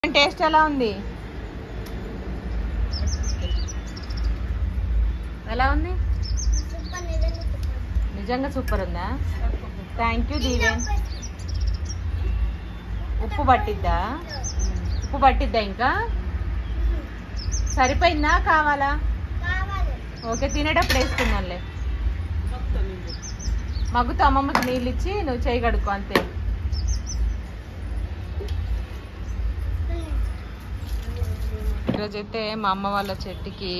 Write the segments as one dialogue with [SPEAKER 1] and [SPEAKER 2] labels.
[SPEAKER 1] Taste ఎలా ఉంది ఎలా ఉంది నిజంగా సూపర్ ఉందా థ్యాంక్ యూ దీవెన్ ఉప్పు పట్టిద్దా ఉప్పు పట్టిద్దా ఇంకా సరిపోయిందా కావాలా ఓకే తినేటప్పుడు వేసుకున్నానులే మగ్గుతో అమ్మమ్మకి నీళ్ళు ఇచ్చి నువ్వు చేయి కడుక్కో అంతే ఈరోజైతే మా అమ్మ వాళ్ళ చెట్టుకి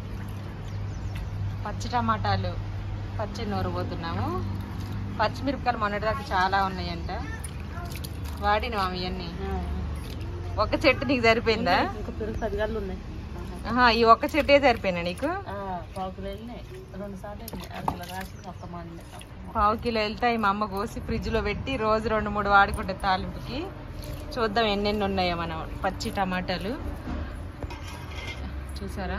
[SPEAKER 1] పచ్చి టమాటాలు పచ్చి నూరబోతున్నాము పచ్చిమిరపకాయలు మొన్నటిదాకా చాలా ఉన్నాయంట వాడిన ఇవన్నీ ఒక చెట్టు నీకు సరిపోయిందా
[SPEAKER 2] ఇంకా పెరుగు పది గళ్ళు ఉన్నాయి
[SPEAKER 1] ఆహా, ఈ ఒక్క చెట్టే సరిపోయినా నీకు
[SPEAKER 2] పావు కిలో వెళ్ళినాయి రెండు సార్లు వెళ్ళినాయి అరకిలో రాసి ఒక్క మంది
[SPEAKER 1] పావు కిలో వెళ్తాయి మా అమ్మ కోసి ఫ్రిడ్జ్ లో పెట్టి రోజు రెండు మూడు వాడుకుంటే తాలింపుకి చూద్దాం ఎన్నెన్ని ఉన్నాయో మనం పచ్చి టమాటాలు చూసారా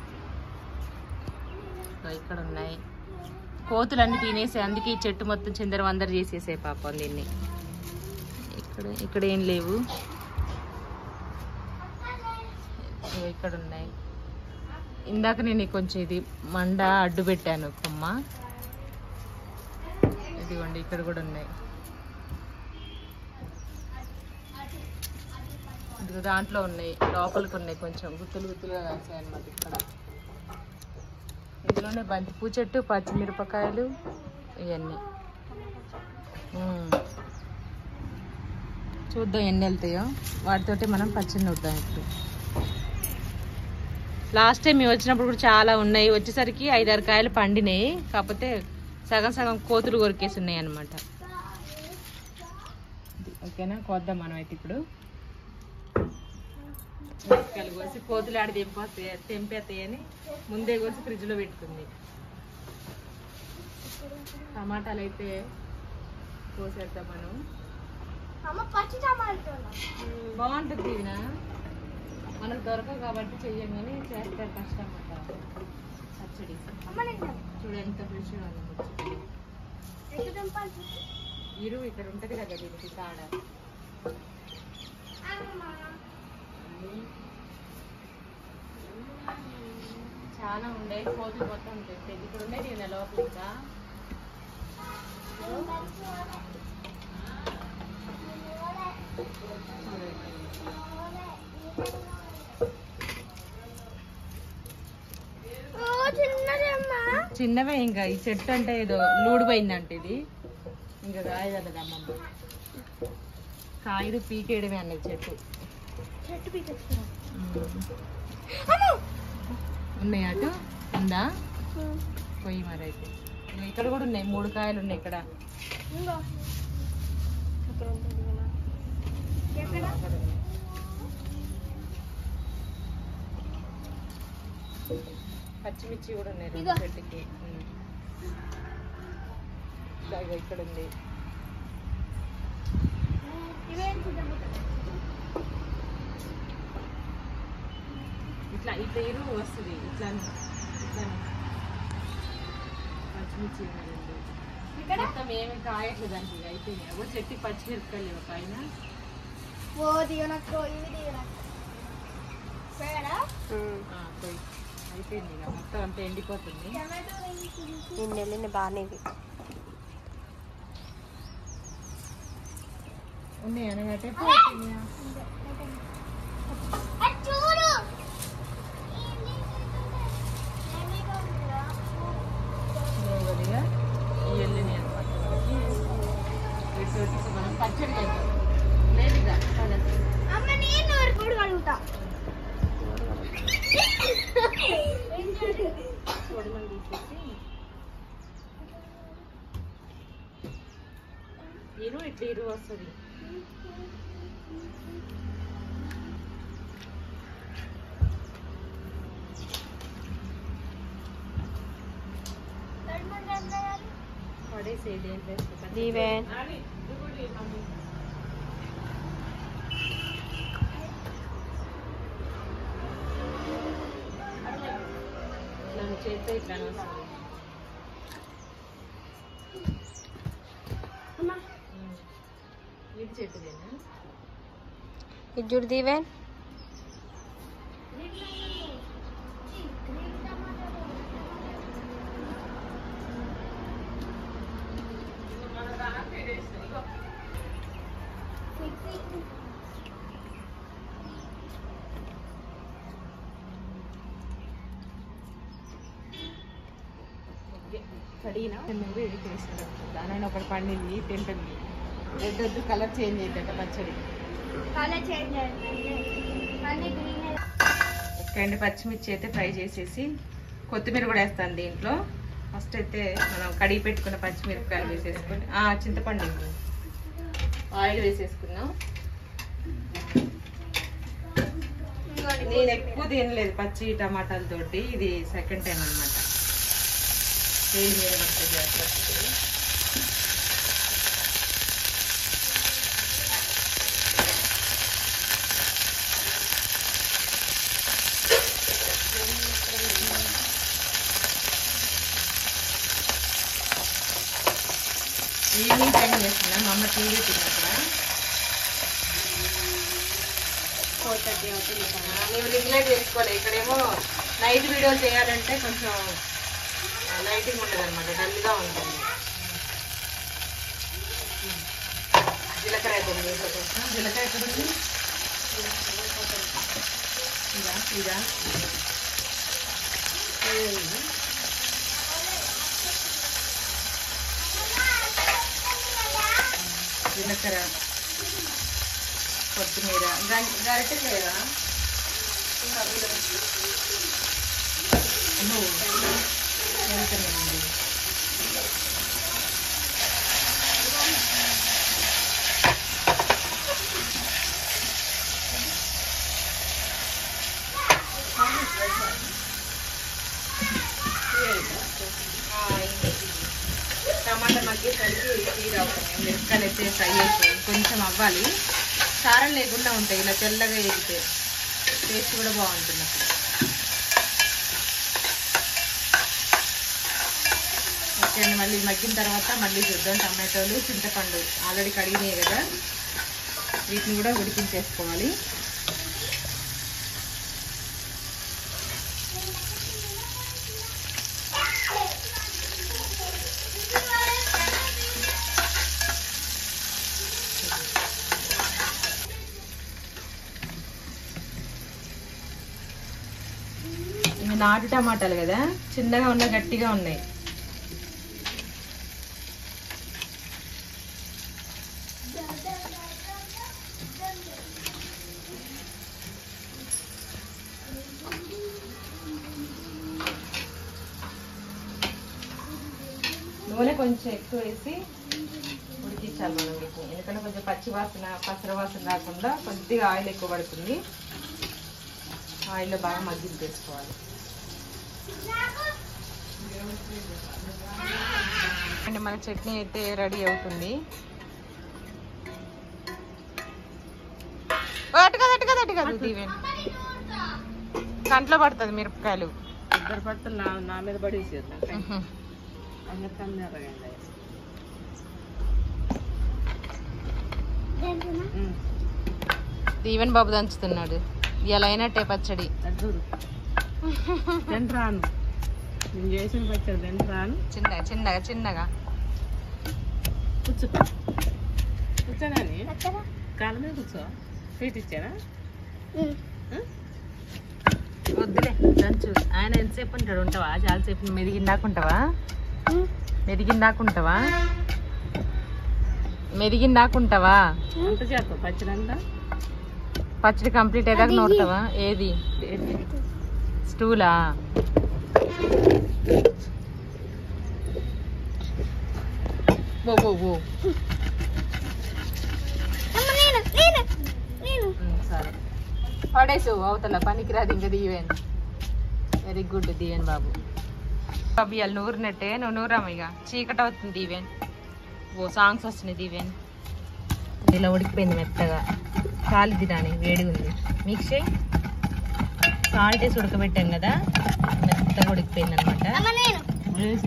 [SPEAKER 1] ఇగో ఇక్కడ ఉన్నాయి కోతులన్నీ తినేసి అందుకే ఈ చెట్టు మొత్తం చిందర వందర చేసేసాయి పాపం దీన్ని ఇక్కడ ఇక్కడ ఏం లేవు ఇగో ఇక్కడ ఉన్నాయి ఇందాక నేను కొంచెం ఇది మండ అడ్డు పెట్టాను కొమ్మ ఇదిగోండి ఇక్కడ కూడా ఉన్నాయి ఇదిగో దాంట్లో ఉన్నాయి లోపలికి ఉన్నాయి కొంచెం గుత్తులు గుత్తులుగా కాసాయి అన్నమాట ఇక్కడ ఇందులోనే బంతి పూ చెట్టు పచ్చిమిరపకాయలు ఇవన్నీ ఉమ్. చూద్దాం ఎన్ని వెళ్తాయో వాటితోటి మనం పచ్చడి నూరుదాం ఇప్పుడు లాస్ట్ టైం మేము వచ్చినప్పుడు కూడా చాలా ఉన్నాయి వచ్చేసరికి ఐదారు కాయలు పండినాయి కాకపోతే సగం సగం కోతులు కొరికేసి ఉన్నాయి అనమాట ఓకేనా కోద్దాం మనం అయితే ఇప్పుడు మిరపకాయలు కోసి కోతులు ఆడి తెంపేస్తాయి తెంపేస్తాయని ముందే కోసి ఫ్రిడ్జ్లో పెట్టుకుంది టమాటాలు అయితే కోసేద్దాం మనం బాగుంటుంది దీవెన మనకు దొరకవు కాబట్టి చెయ్యం కానీ చేస్తారు కష్టం అన్నమాట పచ్చడి చూడు ఎంత ఫ్రెష్గా ఉంది పచ్చడి. ఇరు ఇక్కడ ఉంటది కదా దీనికి కాడ చాలా ఉండే కోతులు మొత్తం ఉంటాయి ఇక్కడ ఉన్నాయి నేను లోపల ఇంకా చిన్నవే ఇంకా ఈ చెట్టు అంటే ఏదో లూడిపోయిందంటే ఇది ఇంకా కాయదు కదా అమ్మమ్మ కాయలు పీకేయడమే అన్నది చెట్టు ఉమ్. ఉన్నాయి అటు ఉందా పోయి మరి అయితే ఇదిగో ఇక్కడ కూడా ఉన్నాయి మూడు కాయలు ఉన్నాయి ఇక్కడ అక్కడ ఉన్నాయి. పచ్చిమిర్చి కూడా ఉన్నాయి రెండు చెట్టుకి ఉమ్. ఇదిగో ఇక్కడ ఉంది ఇట్లా ఇట్లా ఇరు వస్తుంది ఇట్లా ఇట్లా పచ్చిమిర్చి ఉన్నాయి రెండు. మొత్తం ఏమి కాయట్లేదు దానికి ఇక అయిపోయినాయి అగో చెట్టుకి పచ్చిమిరపకాయలు లేవు పైన ఆ, పోయి అయిపోయింది ఇక మొత్తం అంతా ఎండిపోతుంది
[SPEAKER 2] నిన్న వెళ్ళిన బాగానే
[SPEAKER 1] ఉన్నాయి అనగటే ఇదిగా ఈ వెళ్ళినాయి అనమాట వీటితోటి మనం పచ్చడి చేద్దాం లేదు ఇక పదండి. తొడిమలు తీసేసి ఇరు ఇట్లా ఇరు వస్తుంది పడేసేది ఏం చేస్తుంది
[SPEAKER 2] దీవెన్
[SPEAKER 1] ఇట్లా చేస్తే ఇట్లా వస్తుంది ఇది చెట్టుదేనా
[SPEAKER 3] ఇది చూడు దీవెన్
[SPEAKER 1] కడిగినా నువ్వు ఇది చేసినాడు దానైనా ఒకటి పండింది తింటుంది రెడ్ వద్దు కలర్ చేంజ్ అయిందట పచ్చడి
[SPEAKER 3] కలర్ చేంజ్ అన్ని గ్రీన్
[SPEAKER 1] రెండు పచ్చిమిర్చి అయితే ఫ్రై చేసేసి కొత్తిమీర కూడా వేస్తాను దీంట్లో ఫస్ట్ అయితే మనం కడిగి పెట్టుకున్న పచ్చిమిరపకాయలు వేసేసుకొని ఆ, చింతపండు ఆయిల్ వేసేసుకున్నాం నేను ఎక్కువ తినలేదు పచ్చి టమాటాలతోటి ఇది సెకండ్ టైం అనమాట వేడి మీద పడుతుంది అట్లా. ఈవినింగ్ టైం చేస్తున్నా మా అమ్మ టీవీ తిన్నక్కడ ఫోర్ థర్టీ అవుతుంది మేము రెగ్యులర్ చేసుకోవాలి ఇక్కడేమో నైట్ వీడియోలు చేయాలంటే కొంచెం లైటింగ్ ఉండదు అనమాట డల్గా ఉంటుంది జీలకర్ర అయిపోయింది వేసేసేస్తాం. జీలకర్ర ఎక్కడ ఉంది ఇదా ఇదా ఇదేంది? జీలకర్ర కొత్తిమీర గం- గరిటె లేదా అమ్మో, వెళ్తున్నానండి. ఆ, ఇది. టమాటా మగ్గేసరికి తీర మిరపకాయలు అయితే ఫ్రై అయిపోయి కొంచెం అవ్వాలి కారం లేకుండా ఉంటాయి ఇలా తెల్లగా ఎగితే టేస్ట్ కూడా బాగుంటుంది అప్పుడు ఓకే అండి మళ్ళీ మగ్గిన తర్వాత మళ్ళీ చూద్దాం టమాటోలు చింతపండు ఆల్రెడీ కడిగినాయి కదా వీటిని కూడా ఉడికించేసుకోవాలి ఇవి నాటు టమాటాలు కదా చిన్నగా ఉన్న గట్టిగా ఉన్నాయి నూనె కొంచెం ఎక్కువ వేసి ఉడికించాలి మనం వీటిని ఎందుకంటే కొంచెం పచ్చి వాసన పసర వాసన రాకుండా కొద్దిగా ఆయిల్ ఎక్కువ పడుతుంది ఆయిల్లో బాగా మగ్గించేసుకోవాలి అండ్ మన చట్నీ అయితే రెడీ అవుతుంది ఓ, అటు కాదు అటు కాదు అటు కాదు దీవెన్ కంట్లో పడుతుంది మిరపకాయలు
[SPEAKER 2] ఇద్దరు పట్టులు నా నా మీద పడేసేద్దాం
[SPEAKER 1] ఉహు.
[SPEAKER 2] అందరికీ ఎర్రగండి
[SPEAKER 1] దీవెన్ బాబు దంచుతున్నాడు ఇలా అయినట్టే పచ్చడి
[SPEAKER 2] అద్దూరు తింటాను నేను చేసిన పచ్చడి తింటాను
[SPEAKER 1] చిన్నగా చిన్నగా చిన్నగా
[SPEAKER 2] కూర్చో కూర్చోనని కాళ్ళ మీద కూర్చో స్వీట్ ఇచ్చానా
[SPEAKER 1] వద్దులే దంచు ఆయన ఎంతసేపు ఉంటాడు ఉంటావా చాలాసేపు మెదిగిందాకుంటావా మెదిగిందాకుంటావా మెదిగిందాకుంటావా
[SPEAKER 2] అంత చేస్తావు పచ్చడి అంతా
[SPEAKER 1] పచ్చడి కంప్లీట్ అయ్యాక నోడతావా ఏది స్టూలా ఓ ఓ ఓ ఉమ్, సరే పడేసు అవతల పనికిరాదు ఇంకా దీవెన్ వెరీ గుడ్ దీవెన్ బాబు బాబు ఇవాళ నూరినట్టే నువ్వు నూరాము ఇక చీకట అవుతుంది దీవెన్ ఓ సాంగ్స్ వస్తున్నాయి దీవెన్ ఇలా ఉడికిపోయింది మెత్తగా కాలు తినాని వేడి ఉంది మిక్స్ చేయి సాల్ట్ వేసి ఉడకబెట్టాం కదా మెత్తగా ఉడికిపోయింది అనమాట
[SPEAKER 2] వేసి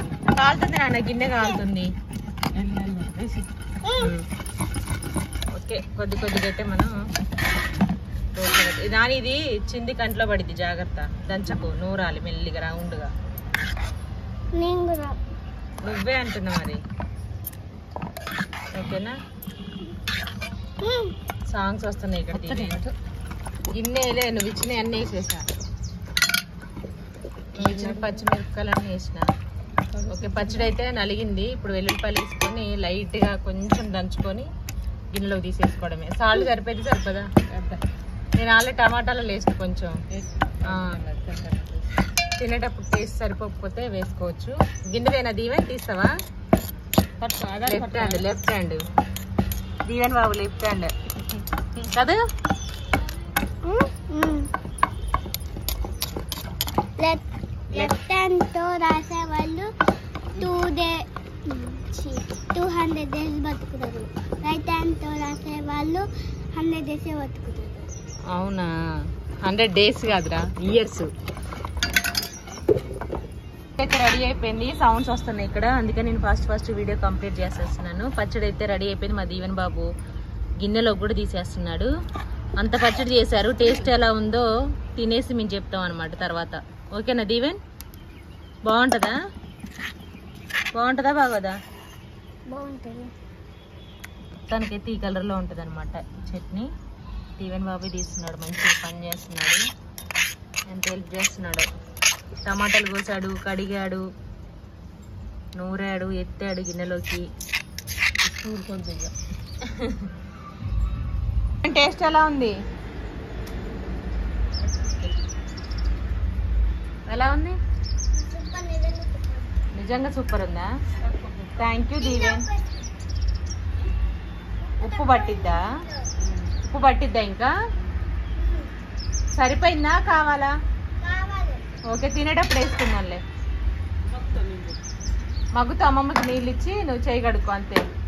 [SPEAKER 1] కాలుతుంది నాన్న గిన్నె కాలుతుంది
[SPEAKER 2] వెళ్ళు, వెళ్ళు, వేసి
[SPEAKER 1] ఓకే ఓకే కొద్ది కొద్దిగా అయితే మనం రోట్లో పెట్టి- దాని ఇది చింది కంట్లో పడిద్ది జాగ్రత్త దంచకు నూరాలి మెల్లిగా రౌండ్గా
[SPEAKER 3] నేను కూడా
[SPEAKER 1] నువ్వే అంటున్నా మరి ఓకేనా సాంగ్స్ వస్తున్నాయి ఇక్కడ దీని. గిన్నెలే నువ్వు ఇచ్చిన అన్నీ వేసేసా నువ్వు ఇచ్చిన పచ్చిమిరపకాయలు అన్నీ వేసిన ఓకే పచ్చడి అయితే నలిగింది ఇప్పుడు వెల్లుల్లిపాయలు వేసుకొని లైట్గా కొంచెం దంచుకొని గిన్నెలోకి తీసేసుకోవడమే సాల్ట్ సరిపోయింది సరిపోదా నేను ఆల్రెడీ టమాటాలు వేసిన కొంచెం ఆ. తినేటప్పుడు టేస్ట్ సరిపోకపోతే వేసుకోవచ్చు గిన్నెదేనా దీవెన్ తీస్తావా left hand left hand Deeven బాబు లెఫ్ట్ హ్యాండ్ కదా
[SPEAKER 3] లెఫ్ట్ హ్యాండ్ తో రాసే వాళ్ళు two day two hundred days బతుకుతారు రైట్ హ్యాండ్ తో రాసే వాళ్ళు హండ్రెడ్ డేస్ బతుకుతారు
[SPEAKER 1] అవునా హండ్రెడ్ డేస్ కాదురా ఇయర్స్ అయితే రెడీ అయిపోయింది సౌండ్స్ వస్తున్నాయి ఇక్కడ అందుకే నేను ఫస్ట్ ఫస్ట్ వీడియో కంప్లీట్ చేసేస్తున్నాను పచ్చడి అయితే రెడీ అయిపోయింది మా దీవెన్ బాబు గిన్నెలో కూడా తీసేస్తున్నాడు అంత పచ్చడి చేశారు టేస్ట్ ఎలా ఉందో తినేసి మేము చెప్తాం అనమాట తర్వాత ఓకేనా దీవెన్ బాగుంటుందా బాగుంటుందా బాగోదా
[SPEAKER 3] బాగుంటుంది
[SPEAKER 1] తనకైతే ఈ కలర్లో ఉంటుంది అనమాట చట్నీ దీవెన్ బాబు తీస్తున్నాడు మంచిగా పని చేస్తున్నాడు ఎంత హెల్ప్ చేస్తున్నాడు టమాటాలు కోసాడు కడిగాడు నూరాడు ఎత్తాడు గిన్నెలోకి టేస్ట్ ఎలా ఉంది ఎలా ఉంది నిజంగా సూపర్ ఉందా థ్యాంక్ యూ దీవెన్ ఉప్పు పట్టిద్దా ఉప్పు పట్టిద్దా ఇంకా సరిపోయిందా కావాలా
[SPEAKER 3] కావాలి
[SPEAKER 1] ఓకే తినేటప్పుడు వేసుకుందాంలే మగ్గుతో అమ్మమ్మకి నీళ్ళు ఇచ్చి నువ్వు చేయి కడుక్కో అంతే